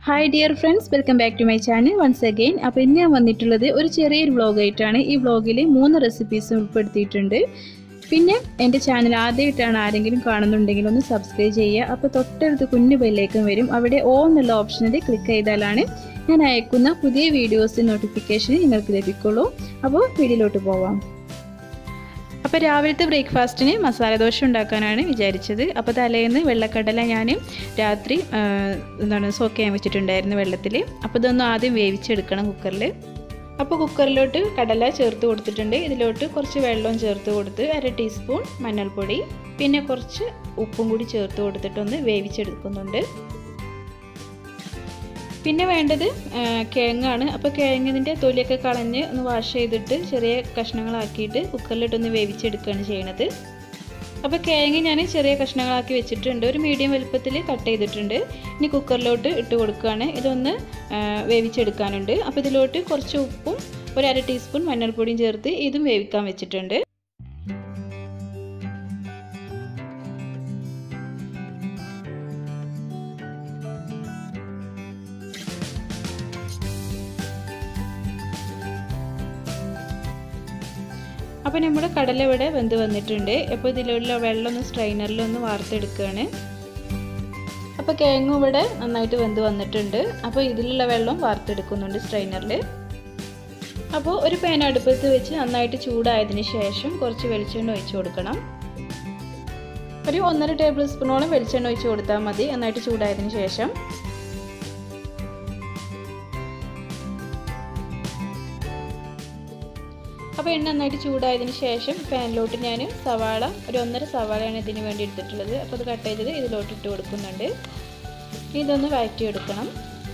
hi dear friends welcome back to my channel once again അപ്പോൾ ഇന്ന് ഞാൻ വന്നിട്ടുള്ളത് ഒരു ചെറിയൊരു വ്ളോഗായിട്ടാണ് ഈ വ്ളോഗിൽ മൂന്ന് റെസിപ്പീസ് ഉൾപ്പെടുത്തിയിട്ടുണ്ട് പിന്നെ എൻ്റെ ചാനൽ ആദ്യമായിട്ടാണ് ആരെങ്കിലും കാണുന്നുണ്ടെങ്കിൽ ഒന്ന് സബ്സ്ക്രൈബ് ചെയ്യുക അപ്പോൾ തൊട്ടടുത്ത് കുഞ്ഞു ബെല്ലേക്കും വരും അവിടെ ഓ എന്നുള്ള ഓപ്ഷനിൽ ക്ലിക്ക് ചെയ്താലാണ് ഞാൻ അയക്കുന്ന പുതിയ വീഡിയോസ് നോട്ടിഫിക്കേഷൻ നിങ്ങൾക്ക് ലഭിക്കുള്ളൂ അപ്പോൾ വീഡിയോയിലോട്ട് പോവാം അപ്പോൾ രാവിലത്തെ ബ്രേക്ക്ഫാസ്റ്റിന് മസാല ദോശ ഉണ്ടാക്കാനാണ് വിചാരിച്ചത് അപ്പോൾ തലേന്ന് വെള്ളക്കടല ഞാൻ രാത്രി എന്താണ് സോക്ക് ചെയ്യാൻ വെച്ചിട്ടുണ്ടായിരുന്നു വെള്ളത്തിൽ അപ്പോൾ ഇതൊന്ന് ആദ്യം വേവിച്ചെടുക്കണം കുക്കറിൽ അപ്പോൾ കുക്കറിലോട്ട് കടല ചേർത്ത് കൊടുത്തിട്ടുണ്ട് ഇതിലോട്ട് കുറച്ച് വെള്ളവും ചേർത്ത് കൊടുത്ത് അര ടീസ്പൂൺ മഞ്ഞൾപ്പൊടി പിന്നെ കുറച്ച് ഉപ്പും കൂടി ചേർത്ത് കൊടുത്തിട്ടൊന്ന് വേവിച്ചെടുക്കുന്നുണ്ട് പിന്നെ വേണ്ടത് കിഴങ്ങാണ് അപ്പോൾ കിഴങ്ങിൻ്റെ തൊലിയൊക്കെ കളഞ്ഞ് ഒന്ന് വാഷ് ചെയ്തിട്ട് ചെറിയ കഷ്ണങ്ങളാക്കിയിട്ട് കുക്കറിലിട്ടൊന്ന് വേവിച്ചെടുക്കുകയാണ് ചെയ്യണത് അപ്പോൾ കിഴങ്ങ് ഞാൻ ചെറിയ കഷ്ണങ്ങളാക്കി വെച്ചിട്ടുണ്ട് ഒരു മീഡിയം വലുപ്പത്തിൽ കട്ട് ചെയ്തിട്ടുണ്ട് ഇനി കുക്കറിലോട്ട് ഇട്ട് കൊടുക്കുകയാണ് ഇതൊന്ന് വേവിച്ചെടുക്കാനുണ്ട് അപ്പോൾ ഇതിലോട്ട് കുറച്ച് ഉപ്പും ഒരു അര ടീസ്പൂൺ മഞ്ഞൾപ്പൊടിയും ചേർത്ത് ഇതും വേവിക്കാൻ വെച്ചിട്ടുണ്ട് അപ്പോൾ നമ്മുടെ കടല ഇവിടെ വെന്ത് വന്നിട്ടുണ്ട് അപ്പോൾ ഇതിലുള്ള വെള്ളം ഒന്ന് സ്ട്രെയിനറിലൊന്ന് വാർത്തെടുക്കുകയാണ് അപ്പോൾ കിഴങ്ങും ഇവിടെ നന്നായിട്ട് വെന്ത് വന്നിട്ടുണ്ട് അപ്പോൾ ഇതിലുള്ള വെള്ളം വാർത്തെടുക്കുന്നുണ്ട് സ്ട്രെയിനറിൽ അപ്പോൾ ഒരു പാൻ അടുപ്പത്ത് വെച്ച് നന്നായിട്ട് ചൂടായതിന് ശേഷം കുറച്ച് വെളിച്ചെണ്ണ ഒഴിച്ച് കൊടുക്കണം ഒരു ഒന്നര ടേബിൾ സ്പൂണോളം വെളിച്ചെണ്ണ ഒഴിച്ച് കൊടുത്താൽ മതി നന്നായിട്ട് ചൂടായതിന് ശേഷം അപ്പോൾ എണ്ണ നന്നായിട്ട് ചൂടായതിന് ശേഷം പാനിലോട്ട് ഞാൻ സവാള ഒരു ഒന്നര സവാളയാണ് ഇതിന് വേണ്ടി എടുത്തിട്ടുള്ളത് അപ്പോൾ അത് കട്ട് ചെയ്തത് ഇതിലോട്ട് ഇട്ട് കൊടുക്കുന്നുണ്ട് ഇതൊന്ന് വഴറ്റിയെടുക്കണം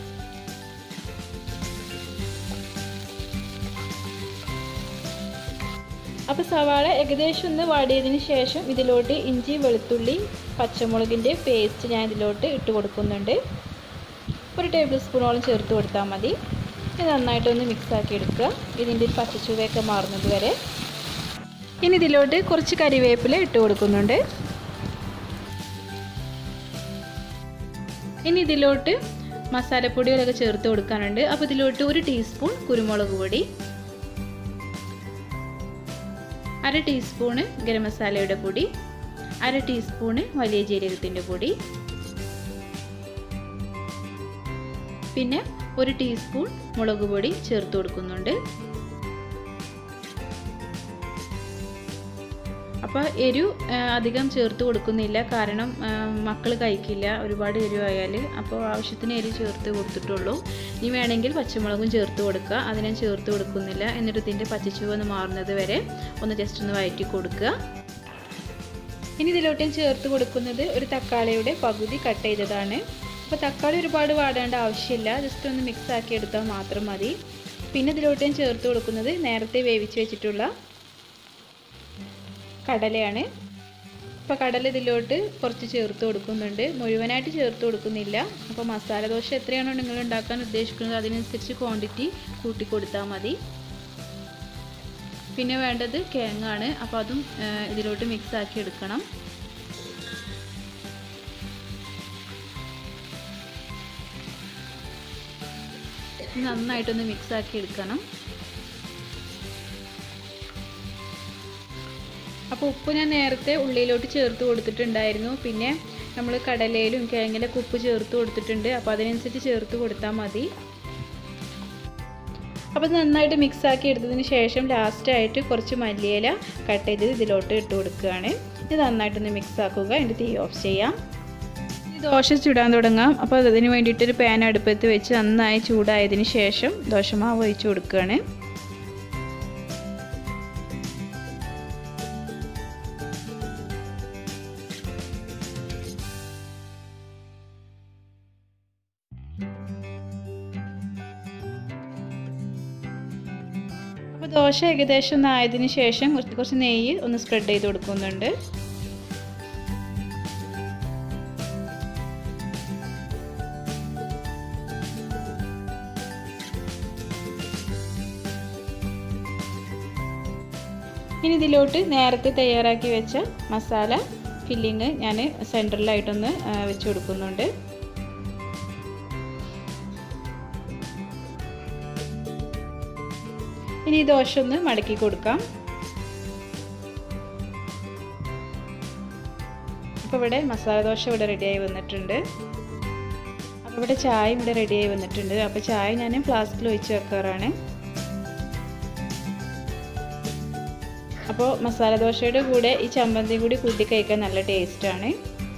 അപ്പോൾ സവാള ഏകദേശം ഒന്ന് വാടിയതിന് ശേഷം ഇതിലോട്ട് ഇഞ്ചി വെളുത്തുള്ളി പച്ചമുളകിൻ്റെ പേസ്റ്റ് ഞാൻ ഇതിലോട്ട് ഇട്ട് കൊടുക്കുന്നുണ്ട് ഒരു ടേബിൾ സ്പൂണോളം ചേർത്ത് കൊടുത്താൽ മതി ഇത് നന്നായിട്ടൊന്ന് മിക്സ് ആക്കി എടുക്കുക ഇതിൻ്റെ പച്ചച്ചുവയൊക്കെ മാറുന്നത് വരെ ഇനി ഇതിലോട്ട് കുറച്ച് കരിവേപ്പില ഇട്ട് കൊടുക്കുന്നുണ്ട് ഇനി ഇതിലോട്ട് മസാലപ്പൊടികളൊക്കെ ചേർത്ത് കൊടുക്കാനുണ്ട് അപ്പോൾ ഇതിലോട്ട് ഒരു ടീസ്പൂൺ കുരുമുളക് പൊടി അര ടീസ്പൂണ് ഗരം മസാലയുടെ പൊടി അര ടീസ്പൂണ് വലിയ ജീരകത്തിൻ്റെ പൊടി പിന്നെ ഒരു ടീസ്പൂൺ മുളക് പൊടി ചേർത്ത് കൊടുക്കുന്നുണ്ട് അപ്പോൾ എരു അധികം ചേർത്ത് കൊടുക്കുന്നില്ല കാരണം മക്കൾ കഴിക്കില്ല ഒരുപാട് എരിവ് ആയാൽ അപ്പോൾ ആവശ്യത്തിന് എരി ചേർത്ത് കൊടുത്തിട്ടുള്ളൂ ഇനി വേണമെങ്കിൽ പച്ചമുളകും ചേർത്ത് കൊടുക്കുക അത് ഞാൻ ചേർത്ത് കൊടുക്കുന്നില്ല എന്നിട്ട് ഇതിൻ്റെ പച്ചച്ചുവ ഒന്ന് മാറുന്നത് വരെ ഒന്ന് ജസ്റ്റ് ഒന്ന് വഴറ്റി കൊടുക്കുക ഇനി ഇതിലോട്ട് ഞാൻ ചേർത്ത് കൊടുക്കുന്നത് ഒരു തക്കാളിയുടെ പകുതി കട്ട് ചെയ്തതാണ് അപ്പോൾ തക്കാളി ഒരുപാട് വാടേണ്ട ആവശ്യമില്ല ജസ്റ്റ് ഒന്ന് മിക്സ് ആക്കി എടുത്താൽ മാത്രം മതി പിന്നെ ഇതിലോട്ട് ഞാൻ ചേർത്ത് കൊടുക്കുന്നത് നേരത്തെ വേവിച്ച് വെച്ചിട്ടുള്ള കടലയാണ് അപ്പോൾ കടല ഇതിലോട്ട് കുറച്ച് ചേർത്ത് കൊടുക്കുന്നുണ്ട് മുഴുവനായിട്ട് ചേർത്ത് കൊടുക്കുന്നില്ല അപ്പോൾ മസാല ദോശ എത്രയാണോ നിങ്ങൾ ഉണ്ടാക്കാൻ ഉദ്ദേശിക്കുന്നത് അതിനനുസരിച്ച് ക്വാണ്ടിറ്റി കൂട്ടി കൊടുത്താൽ മതി പിന്നെ വേണ്ടത് കിഴങ്ങാണ് അപ്പോൾ അതും ഇതിലോട്ട് മിക്സ് ആക്കി എടുക്കണം നന്നായിട്ടൊന്ന് മിക്സ് ആക്കി എടുക്കണം അപ്പോൾ ഉപ്പ് ഞാൻ നേരത്തെ ഉള്ളിയിലോട്ട് ചേർത്ത് കൊടുത്തിട്ടുണ്ടായിരുന്നു പിന്നെ നമ്മൾ കടലയിലും കിഴങ്ങിലൊക്കെ ഉപ്പ് ചേർത്ത് കൊടുത്തിട്ടുണ്ട് അപ്പോൾ അതിനനുസരിച്ച് ചേർത്ത് കൊടുത്താൽ മതി അപ്പോൾ നന്നായിട്ട് മിക്സ് ആക്കി എടുത്തതിന് ശേഷം ലാസ്റ്റായിട്ട് കുറച്ച് മല്ലിയില കട്ട് ചെയ്ത് ഇതിലോട്ട് ഇട്ട് കൊടുക്കുകയാണ് ഇത് നന്നായിട്ടൊന്ന് മിക്സ് ആക്കുക അതിൻ്റെ തീ ഓഫ് ചെയ്യാം ദോശ ചുടാൻ തുടങ്ങാം അപ്പോൾ അതിന് വേണ്ടിയിട്ടൊരു പാൻ അടുപ്പത്ത് വെച്ച് നന്നായി ചൂടായതിന് ശേഷം ദോശമാവ് ഒഴിച്ച് കൊടുക്കുകയാണ് അപ്പോൾ ദോശ ഏകദേശം ഒന്ന് ആയതിനു ശേഷം കുറച്ച് കുറച്ച് നെയ്യ് ഒന്ന് സ്പ്രെഡ് ചെയ്ത് കൊടുക്കുന്നുണ്ട് ഇനി ഇതിലോട്ട് നേരത്തെ തയ്യാറാക്കി വെച്ച മസാല ഫില്ലിങ് ഞാൻ സെൻറ്ററിലായിട്ടൊന്ന് വെച്ച് കൊടുക്കുന്നുണ്ട് ഇനി ഈ ദോശ ഒന്ന് മടക്കി കൊടുക്കാം അപ്പോൾ ഇവിടെ മസാല ദോശ ഇവിടെ റെഡിയായി വന്നിട്ടുണ്ട് അപ്പോൾ ഇവിടെ ചായ ഇവിടെ റെഡിയായി വന്നിട്ടുണ്ട് അപ്പോൾ ചായ ഞാൻ ഫ്ലാസ്കിൽ ഒഴിച്ച് വെക്കാറാണ് അപ്പോൾ മസാല ദോശയുടെ കൂടെ ഈ ചമ്മന്തി കൂടി കൂട്ടി കഴിക്കാൻ നല്ല ടേസ്റ്റാണ്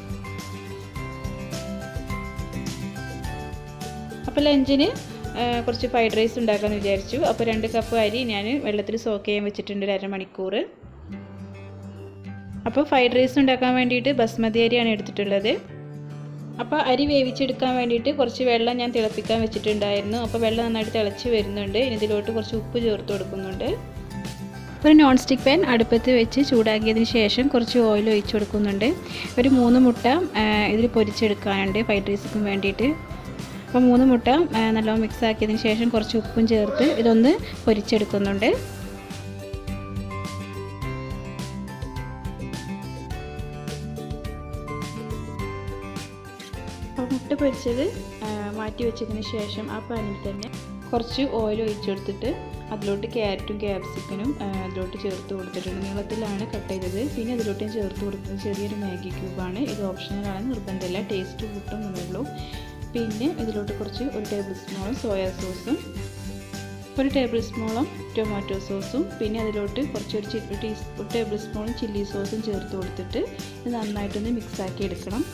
അപ്പോൾ ലഞ്ചിന് കുറച്ച് ഫ്രൈഡ് റൈസ് ഉണ്ടാക്കാമെന്ന് വിചാരിച്ചു അപ്പോൾ രണ്ട് കപ്പ് അരി ഞാൻ വെള്ളത്തിൽ സോക്ക് ചെയ്യാൻ വെച്ചിട്ടുണ്ട് ഒരു അരമണിക്കൂർ അപ്പോൾ ഫ്രൈഡ് റൈസ് ഉണ്ടാക്കാൻ വേണ്ടിയിട്ട് ബസ്മതി അരിയാണ് എടുത്തിട്ടുള്ളത് അപ്പോൾ അരി വേവിച്ചെടുക്കാൻ വേണ്ടിയിട്ട് കുറച്ച് വെള്ളം ഞാൻ തിളപ്പിക്കാൻ വെച്ചിട്ടുണ്ടായിരുന്നു അപ്പോൾ വെള്ളം നന്നായിട്ട് തിളച്ച് വരുന്നുണ്ട് ഇനി ഇതിലോട്ട് കുറച്ച് ഉപ്പ് ചേർത്ത് കൊടുക്കുന്നുണ്ട് ഒരു നോൺ സ്റ്റിക്ക് പാൻ അടുപ്പത്ത് വെച്ച് ചൂടാക്കിയതിന് ശേഷം കുറച്ച് ഓയിൽ ഒഴിച്ച് കൊടുക്കുന്നുണ്ട് ഒരു മൂന്ന് മുട്ട ഇതിൽ പൊരിച്ചെടുക്കാനുണ്ട് ഫ്രൈഡ് റൈസിന് വേണ്ടിയിട്ട് അപ്പോൾ മൂന്ന് മുട്ട നല്ലോണം മിക്സ് ആക്കിയതിന് ശേഷം കുറച്ച് ഉപ്പും ചേർത്ത് ഇതൊന്ന് പൊരിച്ചെടുക്കുന്നുണ്ട് അപ്പോൾ മുട്ട പൊരിച്ചത് മാറ്റി വെച്ചതിന് ശേഷം ആ പാനിൽ തന്നെ കുറച്ച് ഓയിൽ ഒഴിച്ചെടുത്തിട്ട് അതിലോട്ട് ക്യാരറ്റും ക്യാപ്സിക്കനും അതിലോട്ട് ചേർത്ത് കൊടുത്തിട്ടുണ്ട് നീളത്തിലാണ് കട്ട് ചെയ്തത് പിന്നെ അതിലോട്ട് ഞാൻ ചേർത്ത് കൊടുക്കുന്നത് ചെറിയൊരു മാഗി ക്യൂബാണ് ഇത് ഓപ്ഷണലാണ് നിർബന്ധമില്ല ടേസ്റ്റ് കൂട്ടും എന്നുള്ളൂ പിന്നെ ഇതിലോട്ട് കുറച്ച് ഒരു ടേബിൾ സ്പൂണോളം സോയാ സോസും ഒരു ടേബിൾ സ്പൂണോളം ടൊമാറ്റോ സോസും പിന്നെ അതിലോട്ട് കുറച്ചൊരു ഒരു ടീസ്പൂൺ ടേബിൾ സ്പൂണും ചില്ലി സോസും ചേർത്ത് കൊടുത്തിട്ട് ഇത് നന്നായിട്ടൊന്ന് മിക്സ് ആക്കി എടുക്കണം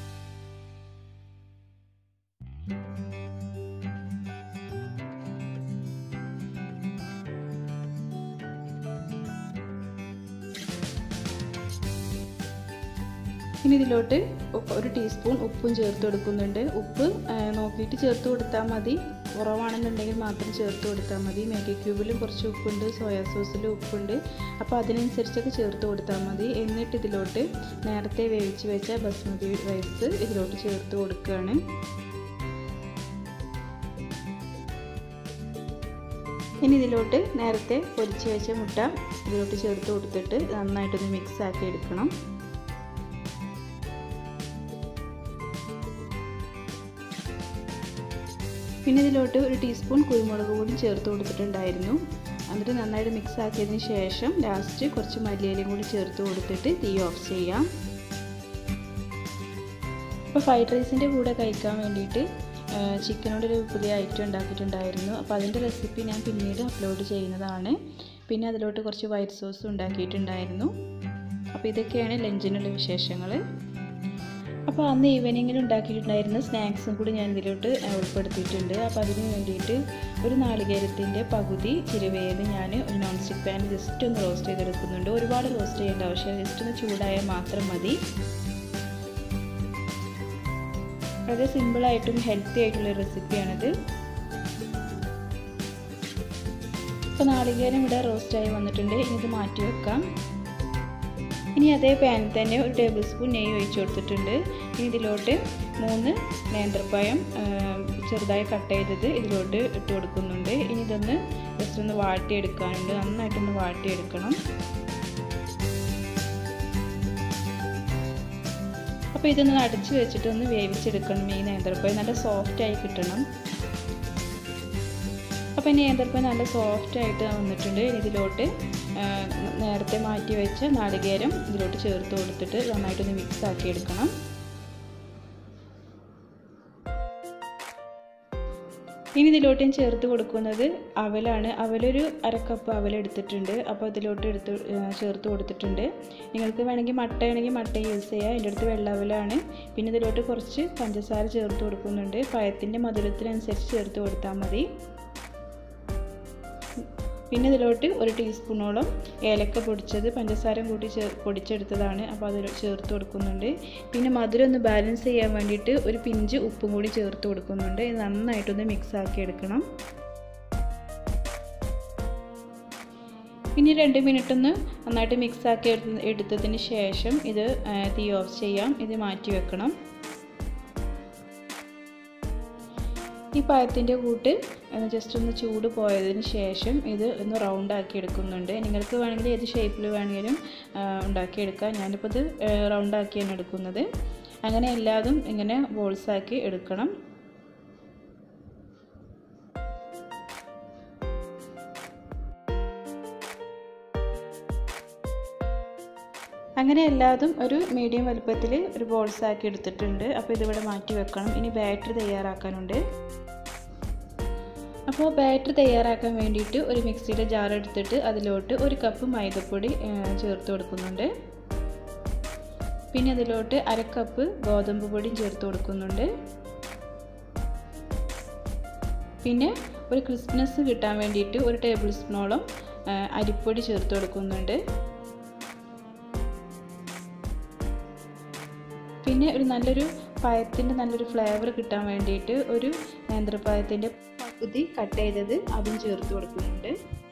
ഇനി ഇതിലോട്ട് ഒരു ടീസ്പൂൺ ഉപ്പും ചേർത്ത് കൊടുക്കുന്നുണ്ട് ഉപ്പ് നോക്കിയിട്ട് ചേർത്ത് കൊടുത്താൽ മതി കുറവാണെന്നുണ്ടെങ്കിൽ മാത്രം ചേർത്ത് കൊടുത്താൽ മതി മാഗി ക്യൂബിലും കുറച്ച് ഉപ്പുണ്ട് സോയാ സോസിലും ഉപ്പുണ്ട് അപ്പോൾ അതിനനുസരിച്ചൊക്കെ ചേർത്ത് കൊടുത്താൽ മതി എന്നിട്ട് ഇതിലോട്ട് നേരത്തെ വേവിച്ച് വെച്ച ബസ്മതി റൈസ് ഇതിലോട്ട് ചേർത്ത് കൊടുക്കുകയാണ് ഇനി ഇതിലോട്ട് നേരത്തെ പൊരിച്ച് വെച്ച മുട്ട ഇതിലോട്ട് ചേർത്ത് കൊടുത്തിട്ട് നന്നായിട്ടൊന്ന് മിക്സ് ആക്കി എടുക്കണം പിന്നെ ഇതിലോട്ട് ഒരു ടീസ്പൂൺ കുരുമുളക് കൂടി ചേർത്ത് കൊടുത്തിട്ടുണ്ടായിരുന്നു എന്നിട്ട് നന്നായിട്ട് മിക്സ് ആക്കിയതിന് ശേഷം ലാസ്റ്റ് കുറച്ച് മല്ലിയിലയും കൂടി ചേർത്ത് കൊടുത്തിട്ട് തീ ഓഫ് ചെയ്യാം അപ്പോൾ ഫ്രൈഡ് റൈസിൻ്റെ കൂടെ കഴിക്കാൻ വേണ്ടിയിട്ട് ചിക്കനോടൊരു പുതിയ ഐറ്റം ഉണ്ടാക്കിയിട്ടുണ്ടായിരുന്നു അപ്പോൾ അതിൻ്റെ റെസിപ്പി ഞാൻ പിന്നീട് അപ്ലോഡ് ചെയ്യുന്നതാണ് പിന്നെ അതിലോട്ട് കുറച്ച് വൈറ്റ് സോസ് ഉണ്ടാക്കിയിട്ടുണ്ടായിരുന്നു അപ്പോൾ ഇതൊക്കെയാണ് ലഞ്ചിനുള്ള വിശേഷങ്ങൾ അപ്പോൾ അന്ന് ഈവനിങ്ങിൽ ഉണ്ടാക്കിയിട്ടുണ്ടായിരുന്ന സ്നാക്സും കൂടി ഞാൻ ഇതിലോട്ട് ഉൾപ്പെടുത്തിയിട്ടുണ്ട് അപ്പോൾ അതിന് വേണ്ടിയിട്ട് ഒരു നാളികേരത്തിൻ്റെ പകുതി ചിരുവേൽ ഞാൻ ഒരു നോൺ സ്റ്റിക്ക് പാൻ ജസ്റ്റ് ഒന്ന് റോസ്റ്റ് ചെയ്തെടുക്കുന്നുണ്ട് ഒരുപാട് റോസ്റ്റ് ചെയ്യേണ്ട ആവശ്യമില്ല ജസ്റ്റ് ഒന്ന് ചൂടായാൽ മാത്രം മതി വളരെ സിമ്പിളായിട്ടും ഹെൽത്തി ആയിട്ടുള്ള റെസിപ്പിയാണിത് അപ്പോൾ നാളികേരം ഇവിടെ റോസ്റ്റായി വന്നിട്ടുണ്ട് ഇനി ഇത് മാറ്റി വെക്കാം ഇനി അതേ പാനിൽ തന്നെ ഒരു ടേബിൾ സ്പൂൺ നെയ്യ് ഒഴിച്ചു കൊടുത്തിട്ടുണ്ട് ഇനി ഇതിലോട്ട് മൂന്ന് നേന്ത്രപ്പഴം ചെറുതായി കട്ട് ചെയ്തത് ഇതിലോട്ട് ഇട്ട് കൊടുക്കുന്നുണ്ട് ഇനി ഇതൊന്ന് ജസ്റ്റ് ഒന്ന് വാട്ടിയെടുക്കാനുണ്ട് നന്നായിട്ടൊന്ന് വാട്ടിയെടുക്കണം അപ്പോൾ ഇതൊന്ന് അടച്ച് വെച്ചിട്ട് ഒന്ന് വേവിച്ചെടുക്കണം ഈ നേന്ത്രപ്പഴം നല്ല സോഫ്റ്റായി കിട്ടണം അപ്പോൾ ഈ നേന്ത്രപ്പഴം നല്ല സോഫ്റ്റായിട്ട് വന്നിട്ടുണ്ട് ഇതിലോട്ട് നേരത്തെ മാറ്റി വെച്ച നാളികേരം ഇതിലോട്ട് ചേർത്ത് കൊടുത്തിട്ട് നന്നായിട്ടൊന്ന് മിക്സ് ആക്കി എടുക്കണം ഇനി ഇതിലോട്ട് ഞാൻ ചേർത്ത് കൊടുക്കുന്നത് അവലാണ് അവലൊരു അരക്കപ്പ് അവൽ എടുത്തിട്ടുണ്ട് അപ്പോൾ ഇതിലോട്ട് എടുത്ത് ചേർത്ത് കൊടുത്തിട്ടുണ്ട് നിങ്ങൾക്ക് വേണമെങ്കിൽ മട്ട ആണെങ്കിൽ മട്ട യൂസ് ചെയ്യുക എൻ്റെ അടുത്ത് വെള്ളവലാണ് പിന്നെ ഇതിലോട്ട് കുറച്ച് പഞ്ചസാര ചേർത്ത് കൊടുക്കുന്നുണ്ട് പഴത്തിൻ്റെ മധുരത്തിനനുസരിച്ച് ചേർത്ത് കൊടുത്താൽ മതി പിന്നെ ഇതിലോട്ട് ഒരു ടീസ്പൂണോളം ഏലക്ക പൊടിച്ചത് പഞ്ചസാര കൂട്ടി ചേ പൊടിച്ചെടുത്തതാണ് അപ്പോൾ അതിൽ ചേർത്ത് കൊടുക്കുന്നുണ്ട് പിന്നെ മധുരം ഒന്ന് ബാലൻസ് ചെയ്യാൻ വേണ്ടിയിട്ട് ഒരു പിഞ്ച് ഉപ്പും കൂടി ചേർത്ത് കൊടുക്കുന്നുണ്ട് ഇത് നന്നായിട്ടൊന്ന് മിക്സ് ആക്കി എടുക്കണം ഇനി രണ്ട് മിനിറ്റ് ഒന്ന് നന്നായിട്ട് മിക്സ് ആക്കി എടുത്തതിന് ശേഷം ഇത് തീ ഓഫ് ചെയ്യാം ഇത് മാറ്റി വെക്കണം ഈ പഴത്തിൻ്റെ കൂട്ട് ജസ്റ്റ് ഒന്ന് ചൂട് പോയതിന് ശേഷം ഇത് ഒന്ന് റൗണ്ട് ആക്കി എടുക്കുന്നുണ്ട് നിങ്ങൾക്ക് വേണമെങ്കിൽ ഏത് ഷേപ്പിൽ വേണമെങ്കിലും ഉണ്ടാക്കിയെടുക്കാം ഞാനിപ്പോൾ ഇത് റൗണ്ട് ആക്കിയാണ് എടുക്കുന്നത് അങ്ങനെ എല്ലാതും ഇങ്ങനെ ബോൾസ് ആക്കി എടുക്കണം അങ്ങനെ എല്ലാതും ഒരു മീഡിയം വലുപ്പത്തിൽ ഒരു ബോൾസ് ആക്കി എടുത്തിട്ടുണ്ട് അപ്പോൾ ഇതിവിടെ മാറ്റി വെക്കണം ഇനി ബാറ്ററി തയ്യാറാക്കാനുണ്ട് അപ്പോൾ ബാറ്ററി തയ്യാറാക്കാൻ വേണ്ടിയിട്ട് ഒരു മിക്സിയുടെ ജാർ എടുത്തിട്ട് അതിലോട്ട് ഒരു കപ്പ് മൈദപ്പൊടി ചേർത്ത് കൊടുക്കുന്നുണ്ട് പിന്നെ അതിലോട്ട് അര കപ്പ് ഗോതമ്പ് പൊടിയും ചേർത്ത് കൊടുക്കുന്നുണ്ട് പിന്നെ ഒരു ക്രിസ്മസ് കിട്ടാൻ വേണ്ടിയിട്ട് ഒരു ടേബിൾ സ്പൂണോളം അരിപ്പൊടി ചേർത്ത് കൊടുക്കുന്നുണ്ട് പിന്നെ ഒരു നല്ലൊരു പഴത്തിൻ്റെ നല്ലൊരു ഫ്ലേവർ കിട്ടാൻ വേണ്ടിയിട്ട് ഒരു നേന്ത്രപ്പഴത്തിൻ്റെ പകുതി കട്ട് ചെയ്തത് അതും ചേർത്ത് കൊടുക്കുന്നുണ്ട്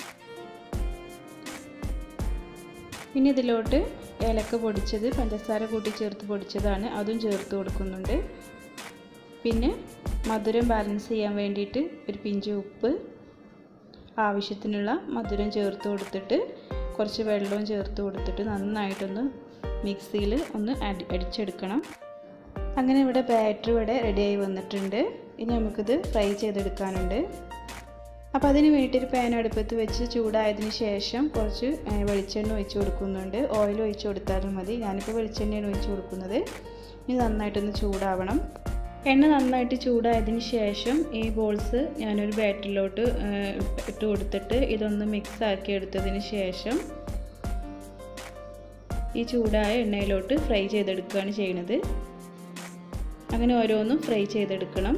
പിന്നെ ഇതിലോട്ട് ഏലക്ക പൊടിച്ചത് പഞ്ചസാര കൂട്ടി ചേർത്ത് പൊടിച്ചതാണ് അതും ചേർത്ത് കൊടുക്കുന്നുണ്ട് പിന്നെ മധുരം ബാലൻസ് ചെയ്യാൻ വേണ്ടിയിട്ട് ഒരു പിഞ്ച് ഉപ്പ് ആവശ്യത്തിനുള്ള മധുരം ചേർത്ത് കൊടുത്തിട്ട് കുറച്ച് വെള്ളവും ചേർത്ത് കൊടുത്തിട്ട് നന്നായിട്ടൊന്ന് മിക്സിയിൽ ഒന്ന് അടി അടിച്ചെടുക്കണം അങ്ങനെ ഇവിടെ ബാറ്ററി ഇവിടെ റെഡിയായി വന്നിട്ടുണ്ട് ഇനി നമുക്കിത് ഫ്രൈ ചെയ്തെടുക്കാനുണ്ട് അപ്പോൾ അതിന് വേണ്ടിയിട്ട് ഒരു പാൻ അടുപ്പത്ത് വെച്ച് ചൂടായതിന് ശേഷം കുറച്ച് വെളിച്ചെണ്ണ ഒഴിച്ച് കൊടുക്കുന്നുണ്ട് ഓയിൽ ഒഴിച്ച് കൊടുത്താലും മതി ഞാനിപ്പോൾ വെളിച്ചെണ്ണയാണ് ഒഴിച്ച് കൊടുക്കുന്നത് ഇനി നന്നായിട്ടൊന്ന് ചൂടാവണം എണ്ണ നന്നായിട്ട് ചൂടായതിന് ശേഷം ഈ ബോൾസ് ഞാനൊരു ബാറ്ററിലോട്ട് ഇട്ട് കൊടുത്തിട്ട് ഇതൊന്ന് മിക്സ് ആക്കി എടുത്തതിന് ശേഷം ഈ ചൂടായ എണ്ണയിലോട്ട് ഫ്രൈ ചെയ്തെടുക്കുകയാണ് ചെയ്യുന്നത് അങ്ങനെ ഓരോന്നും ഫ്രൈ ചെയ്തെടുക്കണം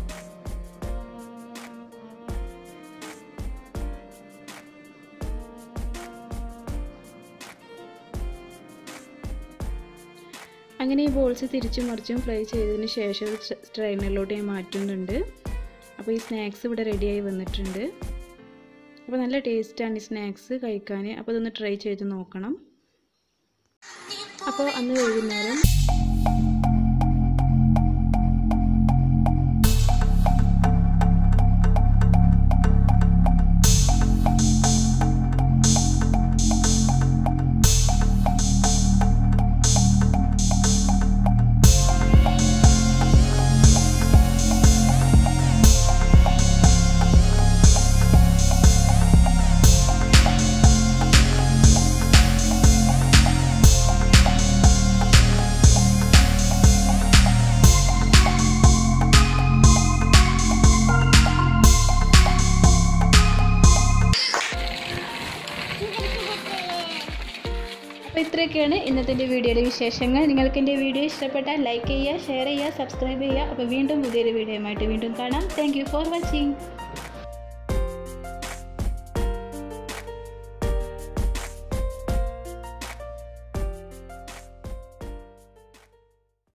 അങ്ങനെ ഈ ബോൾസ് തിരിച്ചും മറിച്ചും ഫ്രൈ ചെയ്തതിന് ശേഷം സ്ട്രെയിനറിലോട്ട് ഞാൻ മാറ്റുന്നുണ്ട് അപ്പോൾ ഈ സ്നാക്സ് ഇവിടെ റെഡിയായി വന്നിട്ടുണ്ട് അപ്പോൾ നല്ല ടേസ്റ്റാണ് ഈ സ്നാക്സ് കഴിക്കാൻ അപ്പോൾ ഇതൊന്ന് ട്രൈ ചെയ്ത് നോക്കണം അപ്പോൾ അന്ന് വൈകുന്നേരം അപ്പോൾ ഇത്രയൊക്കെയാണ് ഇന്നത്തെ എൻ്റെ വീഡിയോയുടെ വിശേഷങ്ങൾ നിങ്ങൾക്ക് എൻ്റെ വീഡിയോ ഇഷ്ടപ്പെട്ടാൽ ലൈക്ക് ചെയ്യുക ഷെയർ ചെയ്യുക സബ്സ്ക്രൈബ് ചെയ്യുക അപ്പോൾ വീണ്ടും പുതിയൊരു വീഡിയോയുമായിട്ട് വീണ്ടും കാണാം താങ്ക് ഫോർ വാച്ചിങ്